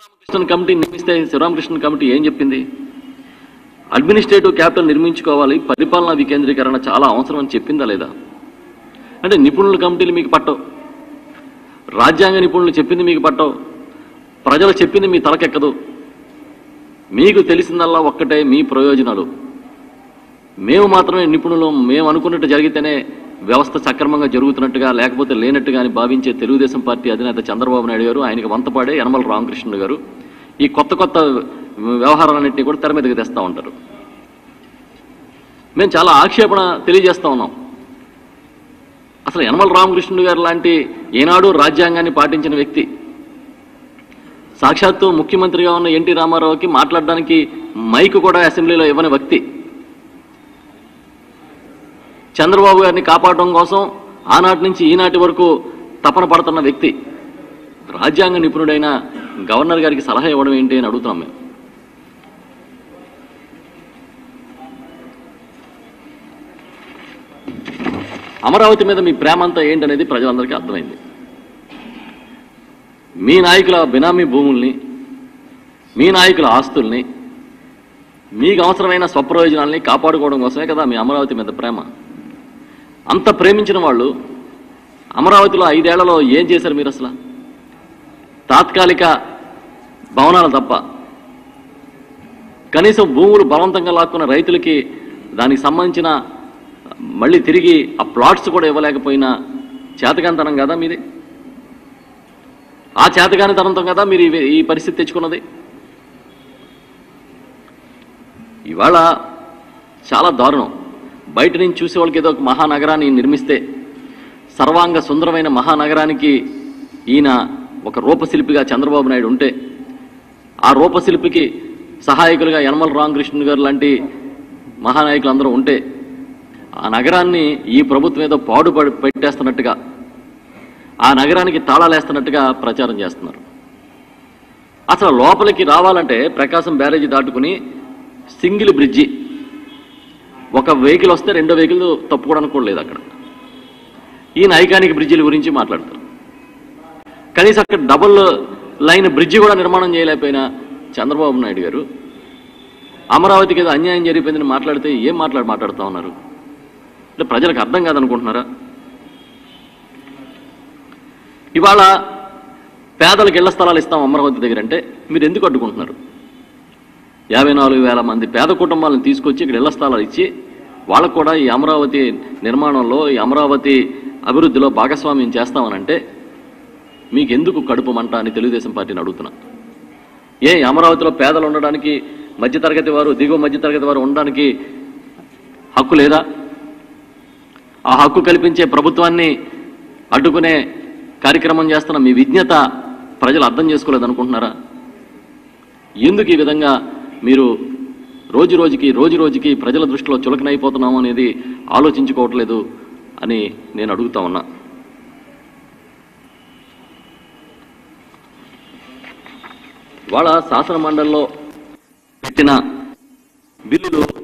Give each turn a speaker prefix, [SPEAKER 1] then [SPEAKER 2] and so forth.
[SPEAKER 1] Sivaramakrishnan committee నియమిస్తే Sivaramakrishnan committee ఏం చెప్పింది అడ్మినిస్ట్రేటివ్ క్యాపిటల్ నిర్మించుకోవాలి పరిపాలనా వికేంద్రీకరణ చాలా అవసరం అని చెప్పిందా లేదా అంటే నిపుణుల కమిటీలు మీకు పట్టవు రాజ్యాంగ నిపుణులు చెప్పింది మీకు పట్టవు ప్రజలు చెప్పింది మీ తలకెక్కదు మీకు తెలిసిందల్లా ఒక్కటే మీ ప్రయోజనాలు మేము మాత్రమే నిపుణులు మేము అనుకున్నట్టు జరిగితేనే వ్యవస్థ సక్రమంగా జరుగుతున్నట్టుగా లేకపోతే లేనట్టుగా అని భావించే తెలుగుదేశం పార్టీ అధినేత చంద్రబాబు నాయుడు గారు ఆయనకి వంతపాడే యనమల రామకృష్ణుడు గారు ఈ కొత్త కొత్త వ్యవహారాలన్నింటినీ కూడా తెర మీదకి తెస్తూ ఉంటారు మేము చాలా ఆక్షేపణ తెలియజేస్తా ఉన్నాం అసలు యనమల రామకృష్ణుడు గారు లాంటి ఏనాడు రాజ్యాంగాన్ని పాటించిన వ్యక్తి సాక్షాత్తు ముఖ్యమంత్రిగా ఉన్న ఎన్టీ రామారావుకి మాట్లాడడానికి మైక్ కూడా అసెంబ్లీలో ఇవ్వని వ్యక్తి చంద్రబాబు గారిని కాపాడడం కోసం ఆనాటి నుంచి ఈనాటి వరకు తపన పడుతున్న వ్యక్తి రాజ్యాంగ నిపుణుడైన గవర్నర్ గారికి సలహా ఇవ్వడం ఏంటి అని అడుగుతున్నాం మేము అమరావతి మీద మీ ప్రేమ అంతా ఏంటనేది ప్రజలందరికీ అర్థమైంది మీ నాయకుల బినామీ భూముల్ని మీ నాయకుల ఆస్తుల్ని మీకు అవసరమైన స్వప్రయోజనాల్ని కాపాడుకోవడం కోసమే కదా మీ అమరావతి మీద ప్రేమ అంత ప్రేమించిన వాళ్ళు అమరావతిలో ఐదేళ్లలో ఏం చేశారు మీరు అసలు తాత్కాలిక భవనాలు తప్ప కనీసం భూములు బలవంతంగా లాక్కున్న రైతులకి దానికి సంబంధించిన మళ్ళీ తిరిగి ఆ ప్లాట్స్ కూడా ఇవ్వలేకపోయినా చేతకాంతనం కదా మీది ఆ చేతకానితనంతో కదా మీరు ఈ- ఈ పరిస్థితి తెచ్చుకున్నది ఇవాళ చాలా దారుణం బయట నుంచి చూసే వాళ్ళకి ఏదో ఒక మహానగరాన్ని నిర్మిస్తే సర్వాంగ సుందరమైన మహానగరానికి ఈయన ఒక రూపశిల్పిగా చంద్రబాబు నాయుడు ఉంటే ఆ రూపశిల్పికి సహాయకులుగా యనమల రామకృష్ణ గారు లాంటి మహానాయకులు అందరూ ఉంటే ఆ నగరాన్ని ఈ ప్రభుత్వం ఏదో పాడు పడి- పెట్టేస్తున్నట్టుగా ఆ నగరానికి తాళాలేస్తున్నట్టుగా ప్రచారం చేస్తున్నారు అసలు లోపలికి రావాలంటే ప్రకాశం బ్యారేజీ దాటుకుని సింగిల్ బ్రిడ్జి ఒక వెహికల్ వస్తే రెండో వెహికల్ తప్పుకోవడానికి కూడా లేదు అక్కడ ఈయన ఐకానిక్ బ్రిడ్జిల గురించి మాట్లాడతారు కనీసం అక్కడ డబుల్ లైన్ బ్రిడ్జి కూడా నిర్మాణం చేయలేకపోయినా చంద్రబాబు నాయుడు గారు అమరావతికి ఏదో అన్యాయం జరిగిపోయిందని మాట్లాడితే ఏం మాట్లాడి మాట్లాడుతూ ఉన్నారు అంటే ప్రజలకు అర్థం కాదనుకుంటున్నారా ఇవాళ పేదలకు ఇళ్ల స్థలాలు ఇస్తాం అమరావతి దగ్గర అంటే మీరు ఎందుకు అడ్డుకుంటున్నారు యాభై నాలుగు వేల మంది పేద కుటుంబాలను తీసుకొచ్చి ఇక్కడ ఇళ్ల స్థలాలు ఇచ్చి వాళ్ళకు కూడా ఈ అమరావతి నిర్మాణంలో ఈ అమరావతి అభివృద్ధిలో భాగస్వామ్యం చేస్తామనంటే మీకు ఎందుకు కడుపు మంట అని తెలుగుదేశం పార్టీని అడుగుతున్నా ఏ ఈ అమరావతిలో పేదలు ఉండడానికి మధ్యతరగతి వారు దిగువ మధ్యతరగతి వారు ఉండడానికి హక్కు లేదా ఆ హక్కు కల్పించే ప్రభుత్వాన్ని అడ్డుకునే కార్యక్రమం చేస్తున్న మీ విజ్ఞత ప్రజలు అర్థం చేసుకోలేదు అనుకుంటున్నారా ఎందుకు ఈ విధంగా మీరు రోజు రోజుకి రోజు రోజుకి ప్రజల దృష్టిలో చులకనైపోతున్నాము అనేది ఆలోచించుకోవట్లేదు అని నేను అడుగుతా ఉన్నా వాళ్ళ శాసన మండలిలో పెట్టిన బిల్లులు